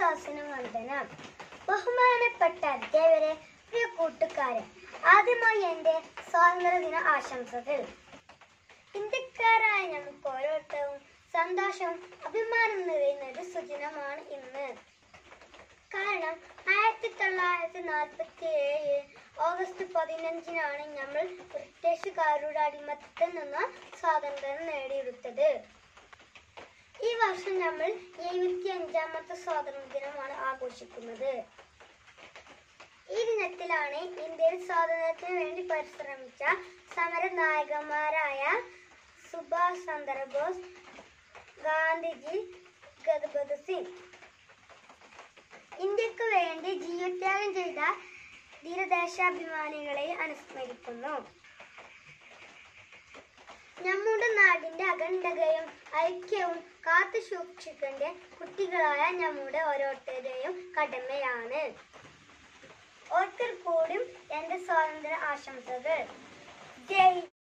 സദസ്സിന് വന്ദനം ബഹുമാനപ്പെട്ട അധ്യാപകരെ പ്രിയ കൂട്ടുകാരെ ആദ്യമായി എൻ്റെ സ്വാതന്ത്ര്യദിന ആശംസകൾ ഇന്ത്യക്കാരായ നമുക്ക് ഓരോരുത്തരും സന്തോഷവും അഭിമാനം നിറയുന്ന ഒരു സുദിനമാണ് ഇന്ന് കാരണം ആയിരത്തി തൊള്ളായിരത്തി നാൽപ്പത്തി ഏഴ് ഓഗസ്റ്റ് പതിനഞ്ചിനാണ് നമ്മൾ ബ്രിട്ടീഷുകാരുടെ അടിമത്തത്തിൽ നിന്ന് സ്വാതന്ത്ര്യം നേടിയെടുത്തത് ഈ വർഷം നമ്മൾ എഴുപത്തി അഞ്ചാമത്തെ സ്വാതന്ത്ര്യ ദിനമാണ് ആഘോഷിക്കുന്നത് ഈ ദിനത്തിലാണ് ഇന്ത്യയിൽ സ്വാതന്ത്ര്യത്തിന് വേണ്ടി പരിശ്രമിച്ച സമര നായകന്മാരായ സുഭാഷ് ചന്ദ്രബോസ് ഗാന്ധിജി ഗദ്ബദ് സിംഗ് ഇന്ത്യക്ക് വേണ്ടി ജീവത്യാഗം ചെയ്ത ധീരദേശാഭിമാനികളെ അനുസ്മരിക്കുന്നു നമ്മുടെ നാടിന്റെ അഖണ്ഡതയും ഐക്യവും കാത്തു സൂക്ഷിക്കേണ്ട കുട്ടികളായ നമ്മുടെ ഓരോരുത്തരുടെയും കടമയാണ് ഒരിക്കൽ കൂടിയും എന്റെ സ്വാതന്ത്ര്യ ആശംസകൾ ജയ്